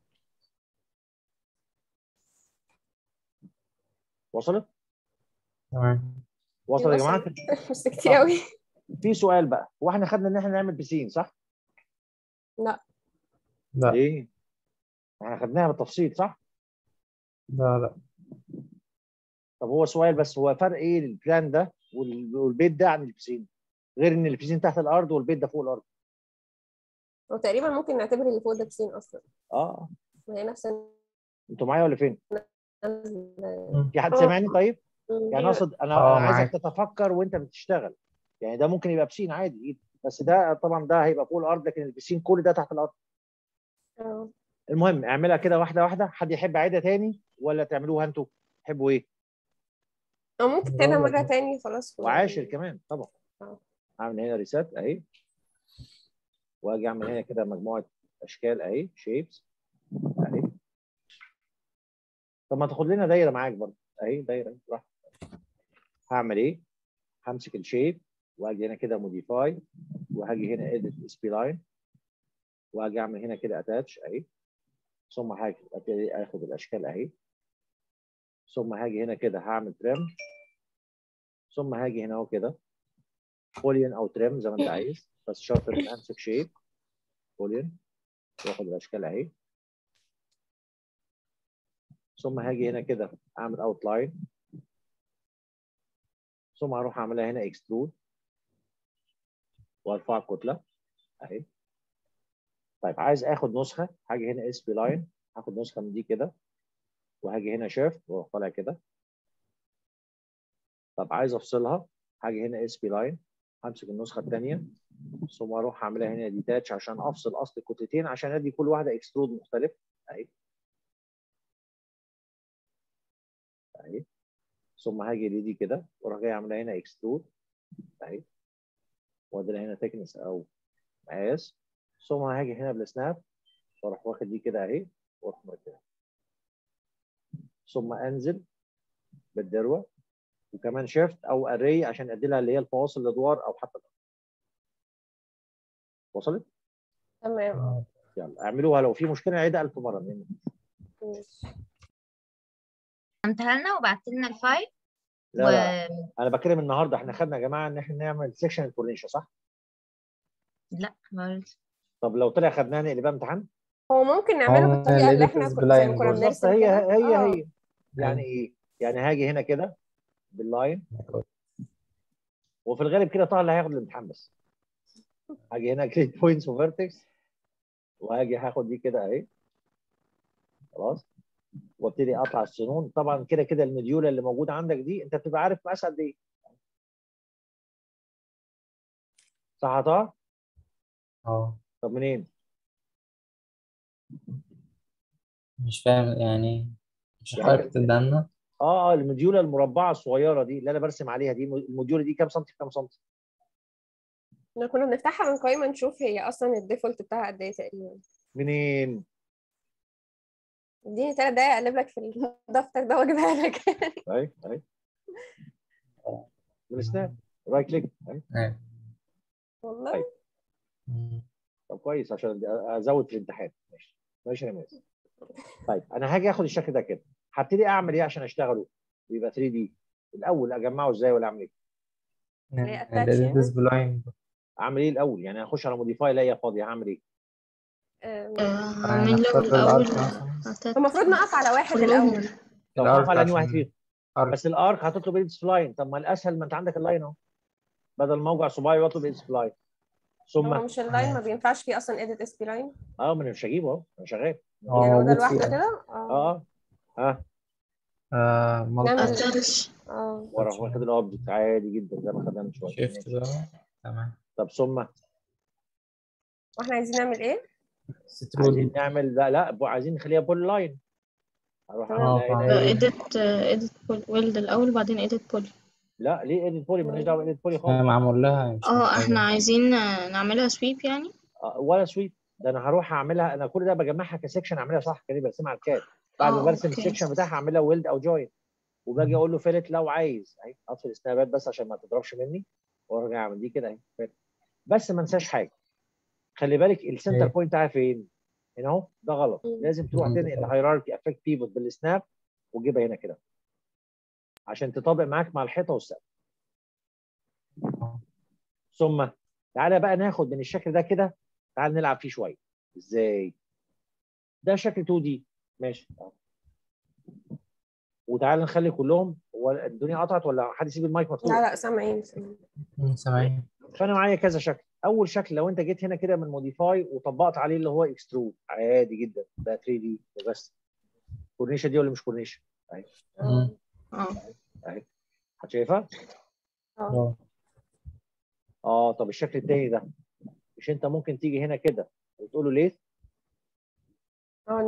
وصلت؟ تمام وصل يا جماعه بس كتير قوي في سؤال بقى هو احنا خدنا ان احنا نعمل بسين صح؟ لا لا ليه؟ احنا خدناها بالتفصيل صح؟ لا لا طب هو سؤال بس هو فرق ايه البلان ده وال- والبيت ده عن البسين؟ غير ان البسين تحت الارض والبيت ده فوق الارض هو تقريبا ممكن نعتبر اللي فوق ده بسين اصلا اه ما هي نفس انتوا معايا ولا فين؟ النزل. في حد آه. سامعني طيب؟ مم. يعني اقصد انا آه، أنا عايزك معاك. تتفكر وانت بتشتغل يعني ده ممكن يبقى بسين عادي بس ده طبعا ده هيبقى فوق الارض لكن البسين كل ده تحت الارض اه المهم اعملها كده واحده واحده حد يحب اعيدها تاني ولا تعملوها انتوا تحبوا ايه او ممكن تعيدها لا، لا. مرة تاني خلاص و- وعاشر كمان طبعا آه. اعمل هنا ريسات اهي واجي اعمل هنا كده مجموعه اشكال اهي شيبس اهي طب ما تاخد لنا دايره معاك برضه اهي دايره راح هعمل ايه همسك الشيب واجي هنا كده موديفاي وهاجي هنا اديت اس بي لاين واجي اعمل هنا كده اتاتش اهي ثم هاجي ابتدي اخد الاشكال اهي ثم هاجي هنا كده هعمل تريم ثم هاجي هنا اهو كده بوليون او تريم زي ما انت عايز بس شرط ان امسك شيب بوليون واخد الاشكال اهي ثم هاجي هنا كده اعمل اوت لاين ثم هروح اعملها هنا اكسترود وارفع الكتله اهي طيب عايز اخد نسخه هاجي هنا اس بي لاين هاخد نسخه من دي كده وهاجي هنا شيفت واروح طالع كده طب عايز افصلها هاجي هنا اس بي لاين همسك النسخه الثانيه ثم اروح اعملها هنا ديتاتش عشان افصل اصل الكتلتين عشان ادي كل واحده اكسترود مختلف اهي اهي ثم هاجي لدي كده واروح جاي اعملها هنا اكسترود اهي وادي لها هنا تكنس او مقاس ثم هاجي هنا بالسناب واروح واخد دي كده اهي واروح مركبها ثم انزل بالدروه وكمان شيفت او اري عشان ادي لها اللي هي الفواصل الادوار او حتى وصلت؟ تمام آه. يلا اعملوها لو في مشكله عيدها 1000 مره مني. ماشي. عملتها لنا وبعت لنا الفايل لا و... لا انا بتكلم النهارده احنا خدنا يا جماعه ان احنا نعمل سيكشن انفورميشن صح؟ لا برضه طب لو طلع خدناها نقلبها امتحان؟ هو ممكن نعمله هو بالطريقة اللي edit احنا is كنا زي ما blind كنا بالظبط، بالظبط بنرسم هي كده هي اه هي يعني ايه؟ يعني هاجي هنا كده باللاين وفي الغالب كده طه اللي هياخد الامتحان بس هاجي هنا كريت بوينتس وفيرتكس وهاجي هاخد دي كده اهي خلاص وابتدي اقطع السنون طبعا كده كده المديوله اللي موجوده عندك دي انت بتبقى عارف مقاسها قد ايه صح يا طه؟ اه طب منين؟ مش فاهم يعني مش يعني- حضرتك تدلنا اه اه المديوله المربعه الصغيره دي اللي انا برسم عليها دي المديوله دي كام سنتي في كام سنتي؟ احنا كنا بنفتحها من قائمة نشوف هي اصلا الديفولت بتاعها قد ايه تقريبا منين؟ اديني تلات دقايق اقلب لك في الدفتر ده واجيبها لك اهي اهي من سناب رايت كليك اهي آه. والله طيب. مم. طب كويس عشان ازود في الامتحان ماشي ماشي يا مازن طيب انا هاجي اخد الشكل ده كده هبتدي اعمل ايه عشان اشتغله يبقى 3 دي الاول اجمعه ازاي ولا اعمل ايه هي ال attach يعني؟ edit is blind اعمل ايه الاول يعني هخش على موديفاي الاقيها فاضيه هعمل ايه آم، آه، هعمل له هنختار الأول الأرك مثلا. هتت- المفروض نقف على واحد كلهم الاول طب الأرك اقف على انهي واحد عشان- فيهم أرك. بس الارك هتطلب ايدز لاين طب ما الاسهل ما انت عندك اللاين اهو بدل ما اوجع صباعي واطلب ايدز لاين هو ثم مش اللاين ما بينفعش فيه اصلا edit اس بي لاين اه ما انا مش هجيبه اهو انا شغال هو يعني هو ده موجود لوحده فيه كده اه اه اه آه نعمل- multi أتاتش اه واروح واخد الاوبجكت عادي جدا زي ما خدنا من شويه shift ماشي. بقى تمام طب ثم واحنا عايزين نعمل ايه؟ عايزين extrude نعمل لا لا بو- عايزين نخليها بول لاين اروح تمام. اعمل اه هنا ايه edit edit pull weld الأول وبعدين edit pull لا ليه ايديت بولي مالناش دعوه بايديت بولي خالص معمول لها مش اه محتاجة. احنا عايزين آه، نعملها sweep يعني آه، ولا سويت ده انا هروح اعملها انا كل ده بجمعها كسكشن اعملها صح كده برسمها على الكاد بعد ما اه برسم اوكي السكشن بتاعها اعملها ويلد او جوين وباجي اقول له فيلت لو عايز اهي اطفي السنابات بس عشان ما تضربش مني وارجع اعمل دي كده اهي فيلت. بس ما انساش حاجه خلي بالك السنتر ايه. بوينت بتاعها فين؟ هنا اهو ده غلط مم. لازم تروح مم. تنقل الهيراركي افكت بيفوت بالسناب وتجيبها هنا كده عشان تطابق معاك مع الحيطه والسقف اه. ثم تعالى بقى ناخد من الشكل ده كده تعال نلعب فيه شويه ازاي ده شكل 2 دي ماشي أهو. وتعالى نخلي كلهم هو الدنيا قطعت ولا حد يسيب المايك مفتوح لا لا سامعين سامعين. مم، سامعين فانا معايا كذا شكل اول شكل لو انت جيت هنا كده من موديفاي وطبقت عليه اللي هو اكسترود عادي جدا ده 3 دي بس كورنيشه دي ولا مش كورنيشه اه مم. اه حد شايفها اه اه اه طب الشكل التاني ده مش انت ممكن تيجي هنا كده وتقول له ليه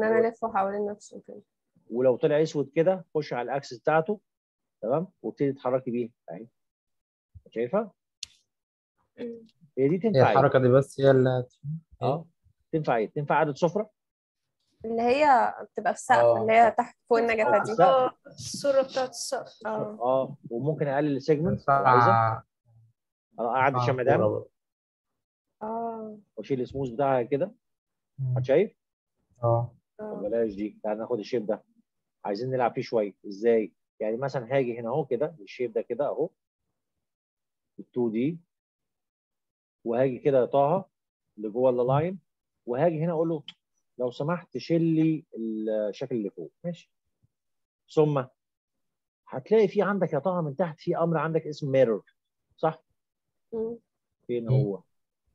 ان انا الفه حوالين نفسه كده ولو طلع اسود كده خش على الاكسس بتاعته تمام وابتدي تتحركي بيه اهي شايفها؟ مم. هي دي هي تنفع ايه؟ الحركة دي بس هي اللي هت- اه تنفع ايه؟ تنفع عدد سفره؟ اللي هي بتبقى في السقف اه. اللي هي تحت فوق النجفه دي السقف. اه الصورة بتاعت السقف اه اه وممكن اقلل السيجمنت لو عايزه ينفع اقعد ينفع الشمعدان كورة برضه. اه واشيل السموث بتاعها كده مم. حد شايف؟ اه طب اه بلاش دي تعال ناخد الشيب ده عايزين نلعب فيه شويه ازاي؟ يعني مثلا هاجي هنا اهو كده الشيب ده كده اهو ال 2 دي وهاجي كده يا طه لجوه اللاين وهاجي هنا اقول له لو سمحت شيل لي الشكل اللي فوق ماشي ثم هتلاقي في عندك يا طه من تحت في امر عندك اسمه ميرور صح؟ مم. فين مم. هو؟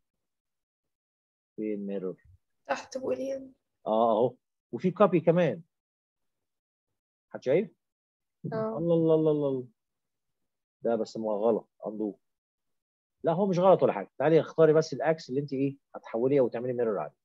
فين ميرور؟ تحت بوليان اه اهو وفي كوبي كمان حد شايف؟ اه الله الله الله الله الله. ده بس ما غلط اندو لا هو مش غلط ولا حاجه تعالي اختاري بس الاكس اللي انت ايه هتحوليها وتعملي ميرور عليه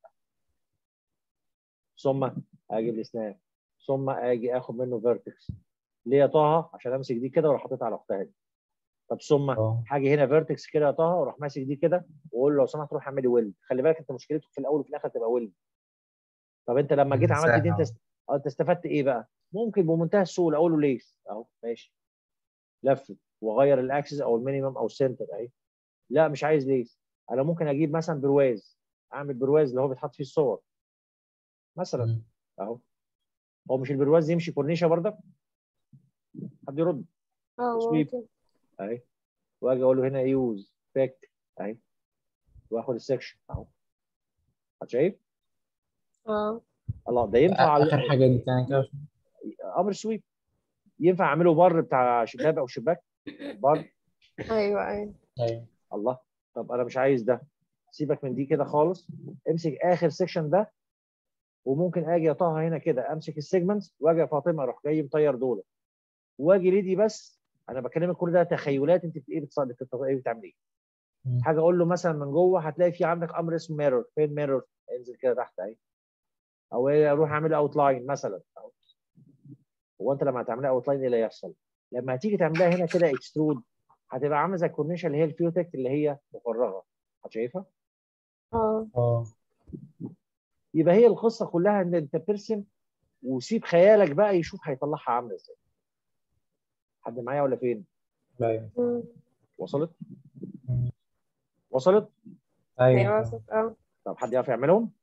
ثم اجي السناب ثم اجي اخد منه فيرتكس ليه يا طه عشان امسك دي كده واروح حاططها على اختها دي طب ثم اه هاجي هنا فيرتكس كده يا طه واروح ماسك دي كده واقول له لو سمحت روح اعملي ويلد خلي بالك انت مشكلتك في الاول وفي الاخر تبقى ويلد طب انت لما جيت عملت دي انت مساحة. است... اه انت استفدت ايه بقى؟ ممكن بمنتهى السهوله اقول له ليس اهو ماشي لفت واغير الاكسس او المينيمم او السنتر اهي لا مش عايز ليس انا ممكن اجيب مثلا برواز اعمل برواز اللي هو بيتحط فيه الصور مثلا مم. اهو هو مش البرواز يمشي كورنيشه برضك حد يرد اه سويب. ممكن اهي واجي اقول له هنا يوز بيك اهي واخد السكشن اهو حد شايف؟ اه الله ده ينفع على- آخر حاجة دي تاني كده امر سويب ينفع اعمله بر بتاع شباك او شباك بر ايوه ايوه أيوة. الله طب انا مش عايز ده سيبك من دي كده خالص امسك اخر سيكشن ده وممكن اجي يا طه هنا كده امسك السيجمنتس واجي يا فاطمه اروح جاي مطير دول واجي ريدي بس انا بكلمك كل ده تخيلات انت بت- ايه بتص- بت- ايه بتعمل ايه مم. حاجه اقول له مثلا من جوه هتلاقي في عندك امر اسمه ميرور فين ميرور انزل كده تحت اهي او ايه اروح اعمل اوت لاين مثلا أهو. هو انت لما هتعملها اوت لاين ايه اللي هيحصل لما هتيجي تعملها هنا كده اكسترود هتبقى عامله زي الكورنيشه اللي هي الفيوتك اللي هي مفرغه شايفها اه اه يبقى هي القصه كلها ان انت بترسم وسيب خيالك بقى يشوف هيطلعها عامله ازاي حد معايا ولا فين أيوة مم. وصلت مم. وصلت ايوه أيوة وصلت. اه طب حد يعرف يعملهم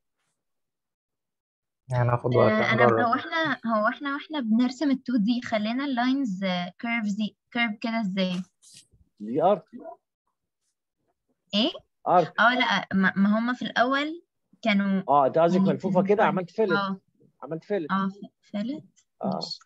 يعني هاخد وقت آه، انا هو نجرب احنا هو احنا واحنا بنرسم ال 2 دي خلينا اللاينز كيرفز كيرف كده ازاي دي ارت ايه ارت اه لا ما ما هم في الاول كانوا اه انت قصدك يعني ملفوفه كده كانوا- عملت فيلت اه عملت فيلت اه فلت اه ماشي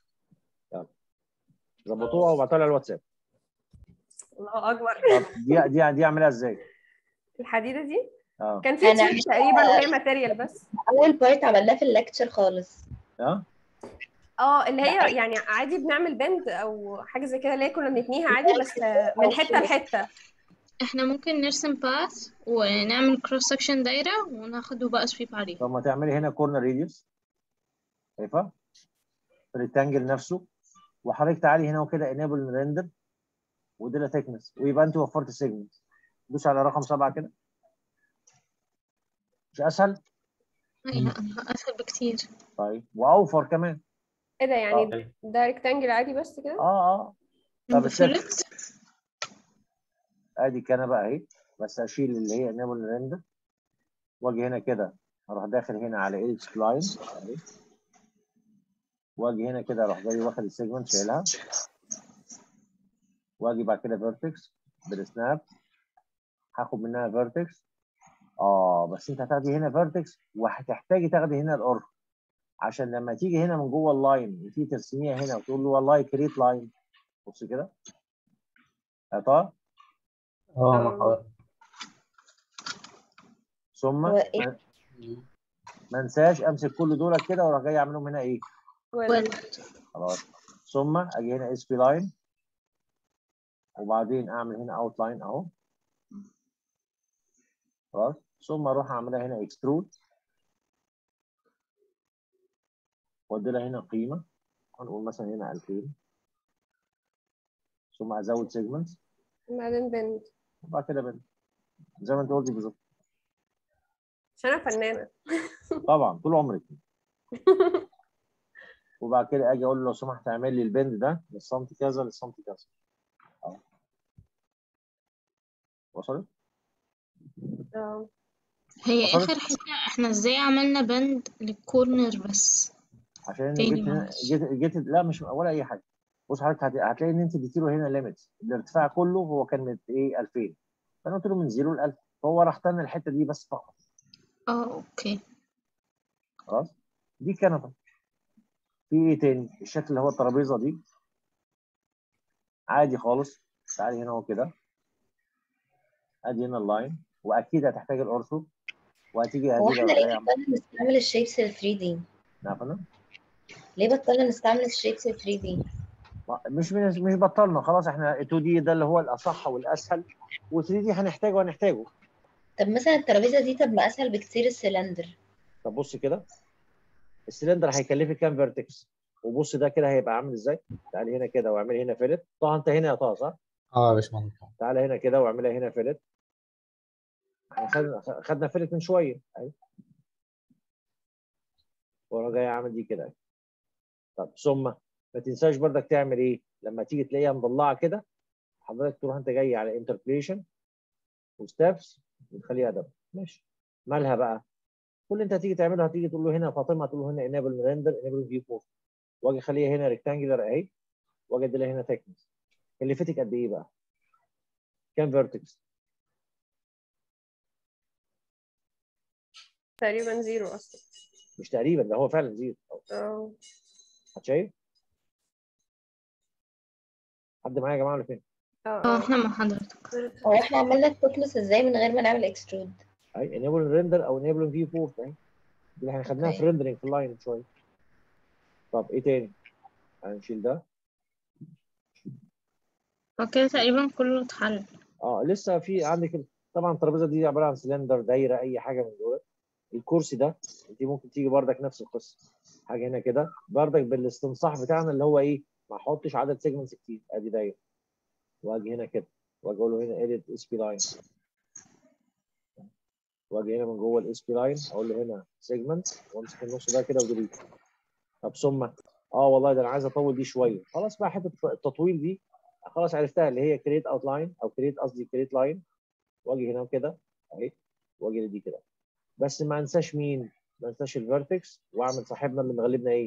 ظبطوها وبعتها لي على الواتساب الله اكبر طب دي دي دي اعملها ازاي؟ الحديده دي اه كان في أنا تيب مش- تقريبا وهي ماتيريال بس اول بارت عملناه في الليكتشر خالص اه اه اللي هي يعني عادي بنعمل بند او حاجه زي كده اللي هي كنا بنتنيها عادي بس من حته لحته احنا ممكن نرسم باث ونعمل كروس سكشن دايرة وناخده بقى سويب عليه طب ما تعملي هنا كورنر ريديوس شايفه؟ في الريكتانجل نفسه وحضرتك تعالي هنا وكده انيبل ريندر وديلا ثيكنس ويبقى انت وفرت سيجمنت دوس على رقم سبعه كده مش اسهل؟ ايوه اسهل بكتير طيب واوفر كمان ايه ده يعني طيب. ده ريكتانجل عادي بس كده اه اه طب السكشن فلت ادي كان بقى اهي بس اشيل اللي هي انيبل ريندر واجي هنا كده اروح داخل هنا على ايدج سبلاين اهي واجي هنا كده اروح جاي واخد السيجمنت شايلها واجي بعد كده فيرتكس بالسناب هاخد منها فيرتكس اه بس انت هتاخدي هنا فيرتكس وهتحتاجي تاخدي هنا الارك عشان لما تيجي هنا من جوه اللاين وتيجي ترسميها هنا وتقول له والله كريت لاين بص كده يا طه اه آه. خلاص. ثم هو إيه؟ ما- ما انساش امسك كل دول كده واروح جاي اعملهم هنا ايه ولا خلاص ثم اجي هنا اس بي لاين وبعدين اعمل هنا اوت لاين اهو خلاص ثم اروح اعملها هنا اكسترود وادي لها هنا قيمه هنقول مثلا هنا 2000 ثم ازود سيجمنت بعدين بنت وبعد كده بنت زي ما انت قلتي بالظبط عشان انا فنانه طبعا طول عمرك وبعد كده اجي اقول له لو سمحت اعمل لي البند ده من السنتي كذا للسنتي كذا اهو وصلت؟ اه هي وصلت؟ آخر حتة احنا ازاي عملنا بند للكورنر بس عشان تاني جيت هنا معلش. جيت جيت لا مش ولا اي حاجه بص حضرتك هت- هتلاقي ان انت اديتي له هنا ليميت الارتفاع كله هو كان من ايه 2000 فانا قلت له من 0 ل 1000 فهو راح تنى الحته دي بس فقط اه اوكي خلاص دي كنبه في ايه تاني الشكل اللي هو الترابيزه دي عادي خالص تعالي هنا هو كده ادي هنا اللاين واكيد هتحتاج الارثو وهتيجي هو هتيجي احنا ليه بطلنا نستعمل الشيبس ال 3 دي؟ عارفه ليه بطلنا نستعمل الشيبس ال 3 دي؟ مش مش مش بطلنا خلاص احنا 2 دي ده اللي هو الاصح والاسهل و3 دي هنحتاجه هنحتاجه طب مثلا الترابيزه دي تبقى اسهل بكتير السلندر طب بص كده السلندر هيكلفك كام فيرتكس وبص ده كده هيبقى عامل ازاي تعالي هنا كده واعملي هنا فيلت طبعا انت هنا يا طه صح اه يا باشمهندس تعالى هنا كده واعملها هنا فيلت احنا خدنا خدنا فيلت من شويه اهي وانا جاي عامل دي كده طب ثم ما تنساش برضك تعمل ايه لما تيجي تلاقيها مضلعه كده حضرتك تروح انت جاي على انتربليشن وستابس وتخليها دبل ماشي مالها بقى كل اللي انت هتيجي تعمله هتيجي تقول له هنا فاطمه تقول له هنا انيبل ريندر انيبل فيو بورت واجي اخليها هنا ريكتانجلر اهي واجي ادي لها هنا ثيكنس كلفتك قد ايه بقى؟ كام فيرتكس؟ تقريبا زيرو اصلا مش تقريبا ده هو فعلا زيرو اه شايف؟ حد معايا يا جماعه ولا فين؟ اه اه اه احنا مع حضرتك هو احنا عملنا الثيكنس ازاي من غير ما نعمل اكسترود؟ اهي انيبل ريندر او انيبل فيو بورت اهي دي اللي احنا خدناها في أوكي. ريندرنج في اللاين من شويه طب ايه تاني؟ هنشيل ده وكده تقريبا كله اتحل اه لسه في عندك ال- طبعا الترابيزه دي عباره عن سلندر دايره اي حاجه من دول الكرسي ده انت ممكن تيجي بردك نفس القصه حاجه هنا كده بردك بالاستنصاح بتاعنا اللي هو ايه ما احطش عدد سيجمنتس كتير ادي دايره واجي هنا كده واجي اقول له هنا اديت اس بي لاين واجي هنا من جوه الاس بي لاين اقول له هنا سيجمنت وامسك النص ده كده وديليت طب ثم اه والله ده انا عايز اطول دي شويه خلاص بقى حته التطويل دي خلاص عرفتها اللي هي كريت اوت لاين او كريت قصدي كريت لاين واجي هنا كده اهي واجي لدي كده بس ما انساش مين ما انساش الفيرتكس واعمل صاحبنا اللي مغلبنا ايه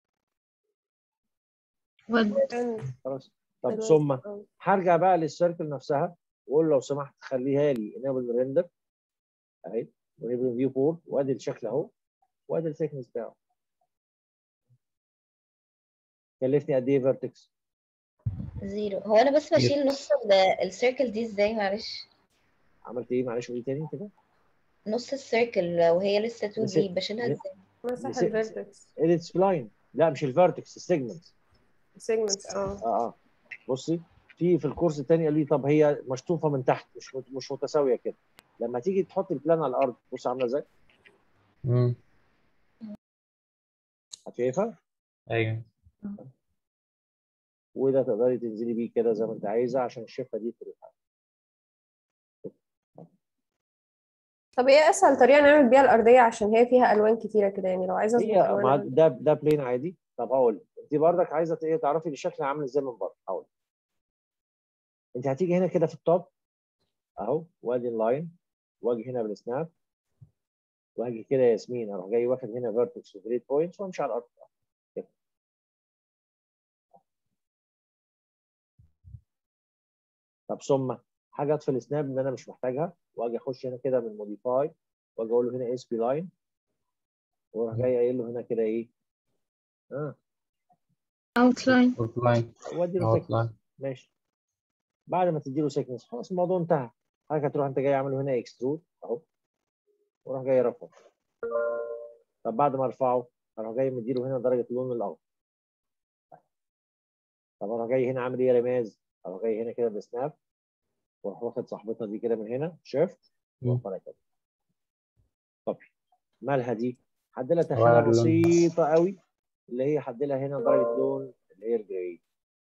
ود بنت خلاص طب دلوقتي. ثم اه هرجع بقى للسيركل نفسها واقول لو سمحت خليها لي انيبل ريندر اهي وانيبل فيو بورت وادي الشكل اهو وادي الثيكنس بتاعه كلفني قد ايه فيرتكس زيرو هو انا بس بشيل نص ال- السيركل دي ازاي معلش عملت ايه معلش قولي تاني كده نص السيركل وهي لسه 2 دي نسيت- بشيلها نسيت. ازاي مسح نسيت- الفيرتكس اديت سبلاين لا مش الفيرتكس السيجمنت سيجمنت اه اه اه بصي في في الكورس الثاني قال لي طب هي مشطوفه من تحت مش مت- مش متساويه كده لما تيجي تحط البلان على الارض بص عامله ازاي امم شايفها ايوه وده تقدري تنزلي بيه كده زي ما انت عايزه عشان الشفه دي تروح طب ايه اسهل طريقه نعمل بيها الارضيه عشان هي فيها الوان كتيره كده يعني لو عايزه اظبط هي مع الوانها ده ده بلين عادي طب هقول لك. انت برضك عايزه ايه تعرفي الشكل عامل ازاي من بره هقول لك. انت هتيجي هنا كده في التوب اهو وادي اللاين واجي هنا بالسناب واجي كده يا ياسمين اروح جاي واخد هنا فيرتكس وجريد بوينتس وامشي على الارض كده. طب ثم حاجه اطفي السناب ان انا مش محتاجها واجي اخش هنا كده من موديفاي واجي اقول له هنا اس بي لاين واروح جاي قايل له هنا كده ايه اه اوتلاين وادي اوتلاين له thickness. اوتلاين ماشي بعد ما تدي له سيكنس خلاص الموضوع انتهى حضرتك هتروح انت جاي عامله هنا اكسترود اهو وراح جاي رفعه طب بعد ما ارفعه اروح جاي مديله هنا درجه اللون الاخضر طب اروح جاي هنا عامل ايه يا رماز اروح جاي هنا كده بسناب واروح واخد صاحبتنا دي كده من هنا شيفت واروح طالع كده طب مالها دي؟ هدي لها تخانه غير اللون. بسيطه قوي اللي هي هديلها هنا درجه لون الاير جراي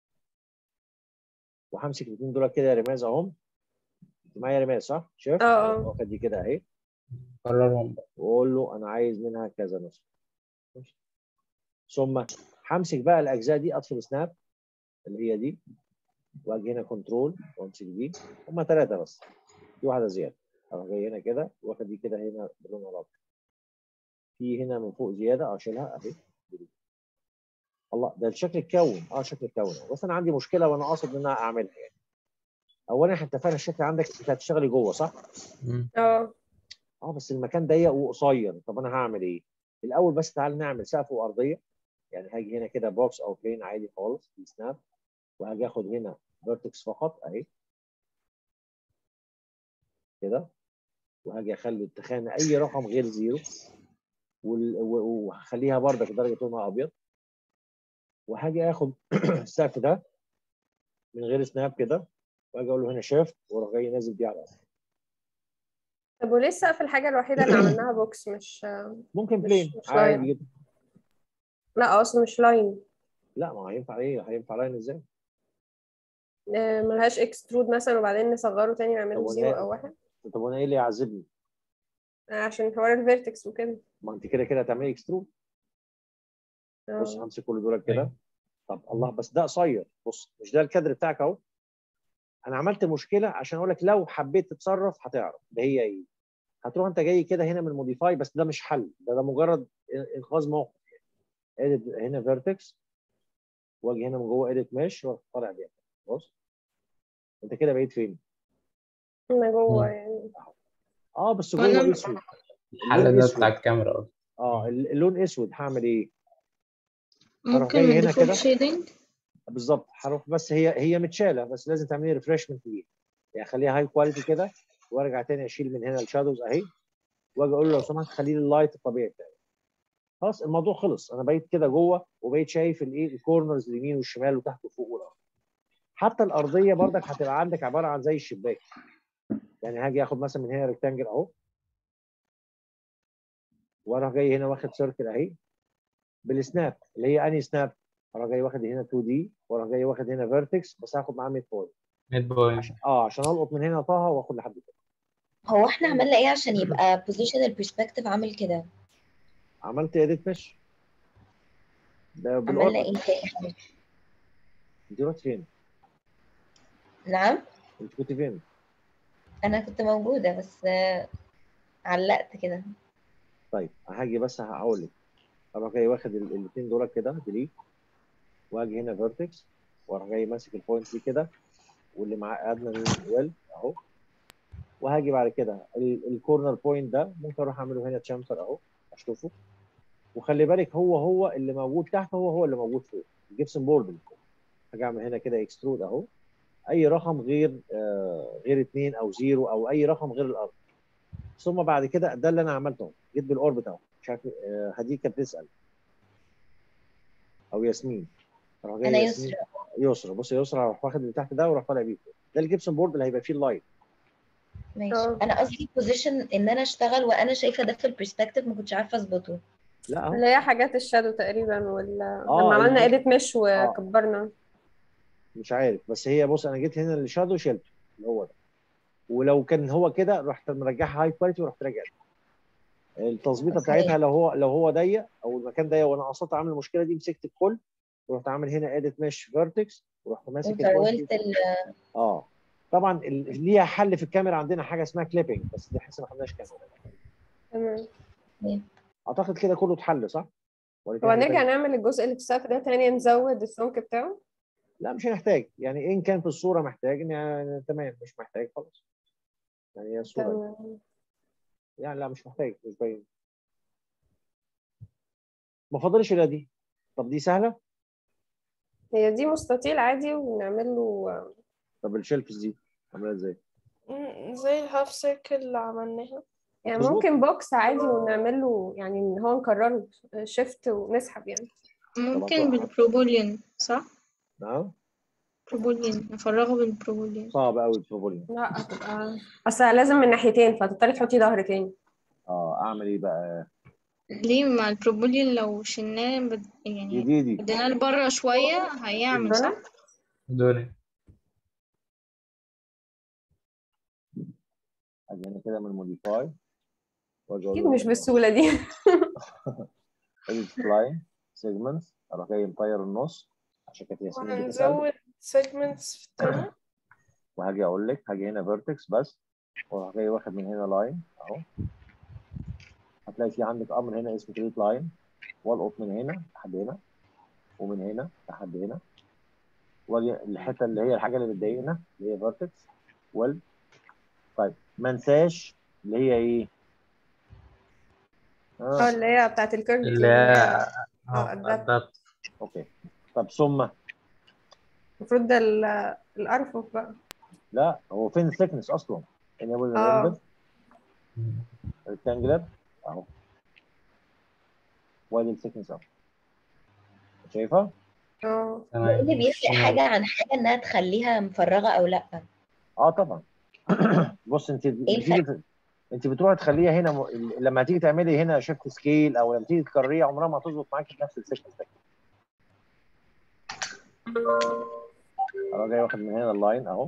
وهمسك الاثنين دول كده رماز اهم انت معايا رماز صح؟ شايف؟ اه اه واخد دي كده اهي كررهم بقى واقول له انا عايز منها كذا نسخه ماشي. ثم همسك بقى الاجزاء دي اطفي سناب اللي هي دي واجي هنا كنترول وامسك دي هما ثلاثه بس في واحده زياده اروح جاي هنا كده واخد دي كده هنا بلون الابيض في هنا من فوق زياده اشيلها اهي دي. الله ده الشكل اتكون اه شكل اتكون بس انا عندي مشكله وانا قاصد ان انا اعملها يعني اولا احنا اتفقنا الشكل عندك انت هتشتغلي جوه صح؟ مم. اه اه بس المكان ضيق وقصير طب انا هعمل ايه؟ الاول بس تعال نعمل سقف وارضيه يعني هاجي هنا كده بوكس او بلين عادي خالص في سناب وهاجي اخد هنا فيرتكس فقط اهي كده وهاجي اخلي التخانه اي رقم غير زيرو وال- و- وهخليها بردك درجه لونها ابيض وهاجي اخد السقف ده من غير سناب كده واجي اقول له هنا شيفت واروح جاي نازل دي على الارض طب وليه السقف الحاجة الوحيدة اللي عملناها بوكس مش ممكن مش- بلين مش عادي لاين. جدا لا اصلا مش لاين لا ما هينفع ايه هينفع لاين ازاي؟ آه، ملهاش اكسترود مثلا وبعدين نصغره تاني نعمله طب زيرو ونهائي. او واحد طب وانا ايه اللي يعذبني؟ آه، عشان حوار الفيرتكس وكده ما انت كده كده هتعملي اكسترود بص اه همسك كل دول كده أيوة. طب الله بس ده قصير بص مش ده الكادر بتاعك اهو انا عملت مشكله عشان اقول لك لو حبيت تتصرف هتعرف ده هي ايه هتروح انت جاي كده هنا من موديفاي بس ده مش حل ده ده مجرد انقاذ موقف يعني edit هنا فيرتكس واجي هنا من جوه اديت مش واروح طالع بيها بص انت كده بقيت فين؟ انا جوه مم. يعني اه بس وأنا- جوه اسود الحل اللون ده اسود. بتاع الكاميرا أصلا اه اللون اسود هعمل ايه؟ هروح ممكن جاي من هنا ديفولت كده. شيدنج بالظبط هروح بس هي هي متشاله بس لازم تعملي ريفرشمنت ليها يعني خليها هاي كواليتي كده وارجع تاني اشيل من هنا الشادوز اهي واجي اقول له لو سمحت خلي لي اللايت الطبيعي بتاعي خلاص الموضوع خلص انا بقيت كده جوه وبقيت شايف الايه الكورنرز اليمين والشمال وتحت وفوق والارض حتى الارضيه برضك هتبقى عندك عباره عن زي الشباك يعني هاجي اخد مثلا من هنا ريكتانجل اهو واروح جاي هنا واخد سيركل اهي بالسناب اللي هي اني سناب اروح جاي واخد هنا 2 دي واروح جاي واخد هنا فيرتكس بس هاخد معاه ميد بوينت ميد بوينت عشان اه عشان القط من هنا طه واخد لحد كده هو احنا عملنا ايه عشان يبقى position البرسبكتيف عامل كده عملت اديت مش ده عملنا بالاوربت ايه تاني انت رحت فين؟ نعم انت كنت فين؟ انا كنت موجودة بس آه، علقت كده طيب هاجي بس هقول لك اروح جاي واخد الاثنين دول كده ديليت واجي هنا فيرتكس واروح جاي ماسك البوينت دي كده واللي معاه ادنى ويل اهو وهاجي بعد كده الكورنر بوينت ده ممكن اروح اعمله هنا تشامفر اهو اشوفه وخلي بالك هو هو اللي موجود تحت هو هو اللي موجود فوق الجبسن بورد اللي فوق هاجي اعمل هنا كده اكسترود اهو اي رقم غير آه غير اثنين او زيرو او اي رقم غير الارض ثم بعد كده ده اللي انا عملته اهو جيت بالاوربت اهو مش عارف آه هديك كانت بتسال او ياسمين اروح جاي انا ياسمين يسرا يسرا بص يا يسرا هروح واخد اللي تحت ده واروح طالع بيه فوق. ده الجبسن بورد اللي هيبقى فيه اللايت ماشي اه. انا قصدي position ان انا اشتغل وانا شايفة ده في البرسبكتيف ما كنتش عارفة اظبطه لا اهو اللي هي حاجات الشادو تقريبا ولا اه، لما عملنا اللي- اديت مش وكبرنا مش عارف بس هي بص انا جيت هنا للشادو شلته اللي هو ده ولو كان هو كده رحت مرجعها هاي كواليتي ورحت راجع التظبيطه اوكي. بتاعتها لو هو لو هو ضيق او المكان ضيق وانا قصدت عامل المشكله دي مسكت الكل ورحت عامل هنا اديت مش فيرتكس ورحت ماسك البوينت وفولت دي. ال اه طبعا ال- ليها حل في الكاميرا عندنا حاجه اسمها كليبنج بس دي لسه ما خدناش كاميرا تمام اعتقد كده كله اتحل صح؟ ولا في هو حاجة هنرجع تانية؟ نعمل الجزء اللي في السقف ده تاني نزود السمك بتاعه لا مش هنحتاج يعني ان كان في الصوره محتاج يعني تمام مش محتاج خلاص يعني هي الصوره تمام يعني لا مش محتاج مش باين ما فاضلش الا دي طب دي سهله هي دي مستطيل عادي ونعمل له طب الشيلفز دي عاملها ازاي؟ مم، زي الهاف سيركل اللي عملناها يعني مظبوط. ممكن بوكس عادي ونعمل له يعني ان هو نكرره شيفت ونسحب يعني ممكن بالبروبولين صح؟ نعم بروبولين نفرغه بالبروبولين صعب قوي البروبولين لا هتبقى اصل لازم من ناحيتين فهتضطري تحطي ظهر تاني اه اعمل ايه بقى؟ ليه مع البروبوليال لو شلناه بد... يعني دي دي اديناه لبره شوية هيعمل صح؟ دول اجي هنا كده من موديفاي واجي اقول اكيد له مش بالسهوله دي edit line segments اروح جاي مطير النص عشان كانت ياسمين بتسال وهنزود segments في التاني وهاجي اقول لك هاجي هنا فيرتكس بس واروح جاي واخد من هنا لاين اهو هتلاقي في عندك امر هنا اسمه كريت لاين والقط من هنا لحد هنا ومن هنا لحد هنا واجي الحته اللي هي الحاجه اللي بتضايقنا اللي هي فيرتكس وال طيب ما انساش اللي هي ايه؟ اه آه. اللي هي بتاعت الكيرف دي اللي هي اه اه adapt. adapt. اوكي طب ثم المفروض ده ال- الارفف بقى لا هو فين الثيكنس اصلا؟ enable اه. render rectangular اهو وادي الثيكنس اهو شايفه؟ اه ايه اللي تمام بيفرق حاجة عن حاجة انها تخليها مفرغة او لا اه طبعا بص انت ايه بتيجي انت بتروحي تخليها هنا م... لما تيجي تعملي هنا شيفت سكيل او لما تيجي تكرريها عمرها ما هتظبط معاكي في نفس السيكنس ده انا جاي واخد من هنا اللاين اهو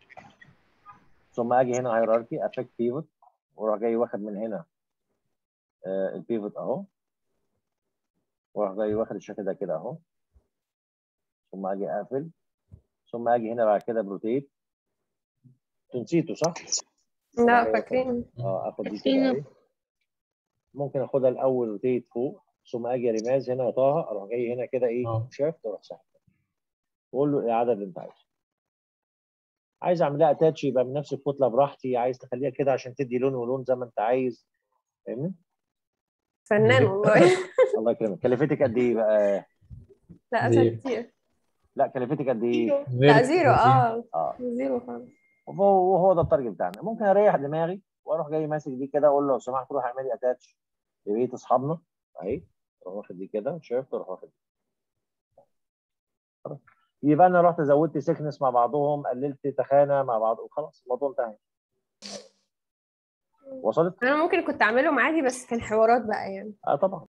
ثم اجي هنا هيراركي افكت بيفوت واروح جاي واخد من هنا آه البيفوت اهو واروح جاي واخد الشكل ده كده اهو ثم اجي اقفل ثم اجي هنا بعد كده بروتيت انتوا نسيتوا صح؟ لا فاكرين اه اخد دي كده فاكرينه. اهي ممكن اخدها الاول روتيت فوق ثم اجي رماز هنا وطه اروح جاي هنا كده ايه اه. شيفت واروح ساحب واقول له الاعاده اللي انت عايزها عايز اعملها اتاتش يبقى من نفس الكتله براحتي عايز تخليها كده عشان تدي لون ولون زي ما انت عايز فاهمني؟ فنان والله الله يكرمك كلفتك قد ايه بقى؟ لا زيرو. اسد كتير لا كلفتك قد ايه؟ لا Very زيرو easy. اه اه زيرو خالص وهو وهو ده التارجت بتاعنا ممكن اريح دماغي واروح جاي ماسك دي كده اقول له لو سمحت روح اعملي اتاتش لبيت اصحابنا اهي اروح واخد دي كده شيفت واروح واخد دي خلاص. يبقى انا رحت زودت سيكنس مع بعضهم قللت تخانه مع بعض وخلاص الموضوع انتهى وصلت؟ انا ممكن كنت اعملهم عادي بس كان حوارات بقى يعني اه طبعا